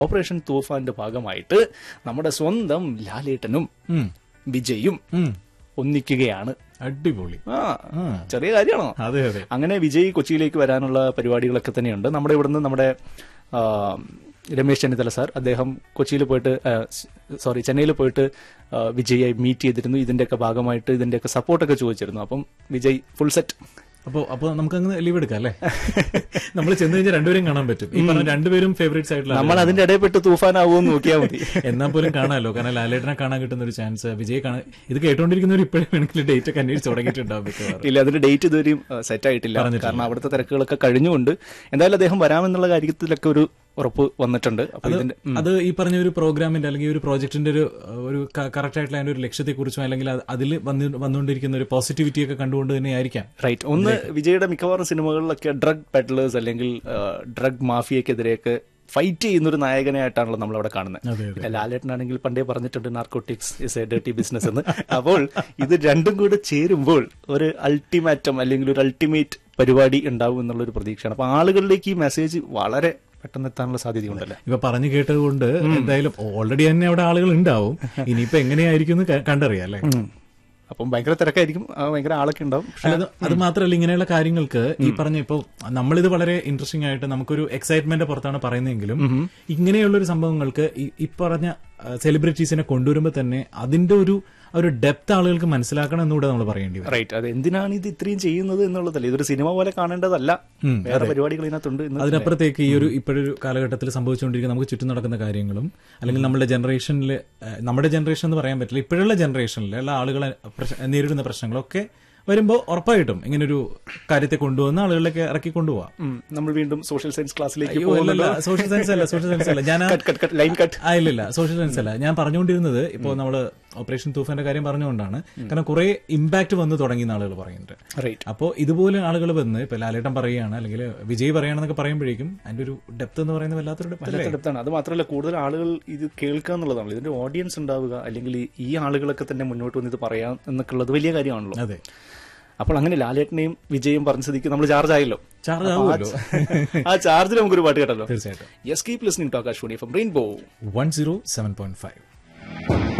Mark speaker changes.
Speaker 1: Operation തൂഫാന്റെ ഭാഗമായിട്ട് നമ്മുടെ സ്വന്തം ലാലേട്ടനും
Speaker 2: ഉം.
Speaker 1: വിജയും
Speaker 2: ഉം.
Speaker 1: ഒന്നിക്കുകയാണ്
Speaker 2: അടിപൊളി
Speaker 1: ആ
Speaker 2: ആ.
Speaker 1: ചെറിയ കാര്യമാണോ
Speaker 2: അതെ അതെ
Speaker 1: അങ്ങനെ വിജയ് കൊച്ചിയിലേക്ക് വരാനുള്ള പരിപാടികളൊക്കെ തന്നെയുണ്ട് നമ്മുടെ ഇവിടുന്ന് നമ്മുടെ ആ, രമേശ് ചെന്നിത്തല സാർ അദ്ദേഹം കൊച്ചിയിൽ പോയിട്ട് സോറി ചെന്നൈയിൽ പോയിട്ട് ആ, വിജയെ മീറ്റ് ചെയ്തിരുന്നു ഇതിന്റെയൊക്കെ ഭാഗമായിട്ട് ഇതിന്റെയൊക്കെ സപ്പോർട്ടൊക്കെ ചോദിച്ചിരുന്നു അപ്പം വിജയ് ഫുൾ സെറ്റ്
Speaker 2: അപ്പൊ അപ്പൊ നമുക്ക് അങ്ങ് ലീവ് എടുക്കാം അല്ലേ നമ്മൾ ചെന്ന് കഴിഞ്ഞാൽ രണ്ടുപേരും കാണാൻ പറ്റും ഈ പറഞ്ഞ രണ്ടുപേരും ഫേവറേറ്റ് ആയിട്ടുള്ള
Speaker 1: നമ്മൾ അതിന്റെ ഇടയിൽ പെട്ട് തൂഫാനാവുമെന്ന് നോക്കിയാൽ മതി
Speaker 2: എന്നാൽ പോലും കാണാമല്ലോ കാരണം ലാലേട്ടനെ കാണാൻ കിട്ടുന്ന ഒരു ചാൻസ് വിജയ് കാണാൻ ഇത് കേട്ടോണ്ടിരിക്കുന്നവർ ഇപ്പോഴും വേണമെങ്കിൽ ഡേറ്റ് ഒക്കെ അന്വേഷിച്ച് തുടങ്ങിയിട്ടുണ്ടാവും മിക്കവാറും
Speaker 1: ഇല്ല അതിന്റെ ഡേറ്റ് ഇതുവരെയും സെറ്റ് ആയിട്ടില്ല കാരണം അവിടുത്തെ തിരക്കുകളൊക്കെ കഴിഞ്ഞുകൊണ്ട് എന്തായാലും അദ്ദേഹം വരാമെന്നുള്ള കാര്യത്തിലൊക്കെ ഒരു ഉറപ്പ് വന്നിട്ടുണ്ട് അപ്പൊ ഇതിന്റെ
Speaker 2: അത് ഈ പറഞ്ഞ ഒരു പ്രോഗ്രാമിന്റെ അല്ലെങ്കിൽ ഒരു പ്രോജക്റ്റിന്റെ ഒരു ഒരു കറക്റ്റ് ആയിട്ടുള്ള അതിന്റെ ഒരു ലക്ഷ്യത്തെ കുറിച്ചോ അല്ലെങ്കിൽ അതിൽ വന്നുകൊണ്ടിരിക്കുന്ന ഒരു പോസിറ്റിവിറ്റി ഒക്കെ കണ്ടുകൊണ്ട് തന്നെ ആയിരിക്കാം
Speaker 1: റൈറ്റ് ഒന്ന് വിജയുടെ മിക്കവാറും സിനിമകളിലൊക്കെ ഡ്രഗ് പെഡ്ലേഴ്സ് അല്ലെങ്കിൽ ഡ്രഗ് മാഫിയക്കെതിരെയൊക്കെ ഫൈറ്റ് ചെയ്യുന്ന ഒരു നായകനായിട്ടാണല്ലോ നമ്മളവിടെ കാണുന്നത്
Speaker 2: അതെ അതെ
Speaker 1: പിന്നെ ലാലേട്ടനാണെങ്കിൽ പണ്ടേ പറഞ്ഞിട്ടുണ്ട് narcotics is a dirty business എന്ന് അപ്പോൾ ഇത് രണ്ടും കൂടെ ചേരുമ്പോൾ ഒരു അൾട്ടിമാറ്റം അല്ലെങ്കിൽ ഒരു അൾട്ടിമേറ്റ് പരിപാടി ഉണ്ടാവും എന്നുള്ള ഒരു പ്രതീക്ഷയാണ് അപ്പൊ ആളുകളിലേക്ക് ഈ മെസ്സേജ് വളരെ പെട്ടെന്ന് എത്താനുള്ള സാധ്യതയുണ്ടല്ലേ
Speaker 2: ഇപ്പൊ പറഞ്ഞു കേട്ടതുകൊണ്ട് എന്തായാലും ഓൾറെഡി തന്നെ അവിടെ ആളുകൾ ഉണ്ടാവും ഇനിയിപ്പോ എങ്ങനെയായിരിക്കും എന്ന് ക- കണ്ടറിയാം അല്ലേ
Speaker 1: അപ്പം ഭയങ്കര തിരക്കായിരിക്കും ആ, ഭയങ്കര ആളൊക്കെ ഉണ്ടാവും
Speaker 2: അല്ല, അത് അത് മാത്രമല്ല ഇങ്ങനെയുള്ള കാര്യങ്ങൾക്ക് ഈ പറഞ്ഞ ഇപ്പൊ നമ്മളിത് വളരെ ഇൻട്രസ്റ്റിംഗ് ആയിട്ട് നമുക്കൊരു എക്സൈറ്റ്മെന്റ് പുറത്താണ് പറയുന്നതെങ്കിലും ഇങ്ങനെയുള്ള ഒരു സംഭവങ്ങൾക്ക് ഈ- ഈ പറഞ്ഞ സെലിബ്രിറ്റീസിനെ കൊണ്ടുവരുമ്പോൾ തന്നെ അതിന്റെ ഒരു ആ ഒരു ഡെപ്ത് ആളുകൾക്ക് മനസ്സിലാക്കണം എന്നുകൂടെ നമ്മൾ പറയേണ്ടി വരും
Speaker 1: റൈറ്റ് അത് എന്തിനാണ് ഇത് ഇത്രയും ചെയ്യുന്നത് എന്നുള്ളതല്ല ഇതൊരു സിനിമ പോലെ കാണേണ്ടതല്ല വേറെ പരിപാടികൾ ഇതിനകത്തുണ്ട് എന്ന്
Speaker 2: അതിനപ്പുറത്തേക്ക് ഈ ഒരു ഇപ്പോഴൊരു കാലഘട്ടത്തിൽ സംഭവിച്ചുകൊണ്ടിരിക്കുന്ന നമുക്ക് ചുറ്റും നടക്കുന്ന കാര്യങ്ങളും അല്ലെങ്കിൽ നമ്മുടെ ജനറേഷനിൽ നമ്മുടെ ജനറേഷൻ എന്ന് പറയാൻ പറ്റില്ല ഇപ്പോഴുള്ള ജനറേഷനിൽ ഉള്ള ആളുകൾ നേരിടുന്ന പ്രശ്നങ്ങളൊക്കെ വരുമ്പോൾ ഉറപ്പായിട്ടും ഇങ്ങനൊരു കാര്യത്തെ കൊണ്ടുവന്ന് ആളുകളിലേക്ക് ഇറക്കി കൊണ്ടുപോവാം
Speaker 1: ഉം, നമ്മൾ വീണ്ടും സോഷ്യൽ സയൻസ് ക്ലാസ്സിലേക്ക്
Speaker 2: അയ്യോ, അല്ലല്ല, സോഷ്യൽ സയൻസ് അല്ല സോഷ്യൽ സയൻസ് അല്ല ഞാൻ ആ-
Speaker 1: cut cut cut line cut
Speaker 2: ആ ഇല്ലില്ല സോഷ്യൽ സയൻസ് അല്ല ഞാൻ പറഞ്ഞുകൊണ്ടിരുന്നത് ഇപ്പോൾ നമ്മള് ഓപ്പറേഷൻ തൂഫാന്റെ കാര്യം പറഞ്ഞുകൊണ്ടാണ് കാരണം കുറെ ഇമ്പാക്ട് വന്ന് തുടങ്ങി ആളുകൾ പറയുന്നുണ്ട്
Speaker 1: റൈറ്റ്
Speaker 2: അപ്പോൾ ഇതുപോലെ ആളുകൾ വന്ന് ഇപ്പൊ ലാലേട്ടൻ പറയുകയാണ് അല്ലെങ്കിൽ വിജയ് പറയുകയാണെന്നൊക്കെ പറയുമ്പോഴേക്കും അതിന്റെ ഒരു ഡെപ്ത് എന്ന് പറയുന്നത് വല്ലാത്തൊരു ഡെപ്ത് അല്ലേ
Speaker 1: അടുത്താണ് അത് മാത്രമല്ല കൂടുതൽ ആളുകൾ ഇത് കേൾക്കുക എന്നുള്ളതാണ് ഇതിന്റെ ഓഡിയൻസ് ഉണ്ടാവുക അല്ലെങ്കിൽ ഈ- ഈ ആളുകളൊക്കെ തന്നെ മുന്നോട്ട് വന്ന് ഇത് പറയാം എന്നൊക്കെ ഉള്ളത് വലിയ കാര്യമാണല്ലോ
Speaker 2: അതെ
Speaker 1: അപ്പോൾ അങ്ങനെ ലാലേട്ടനെയും വിജയും പറഞ്ഞ സ്ഥിതിക്ക് നമ്മൾ ചാർജ് ആയല്ലോ
Speaker 2: ചാർജ്
Speaker 1: അപ്പൊ ആ
Speaker 2: ആവുമല്ലോ
Speaker 1: ച- ആ ചാർജിൽ നമുക്കൊരു പാട്ട് കേട്ടല്ലോ
Speaker 2: തീർച്ചയായിട്ടും
Speaker 1: yes keep listening to Akash from rainbow
Speaker 2: one zero seven point five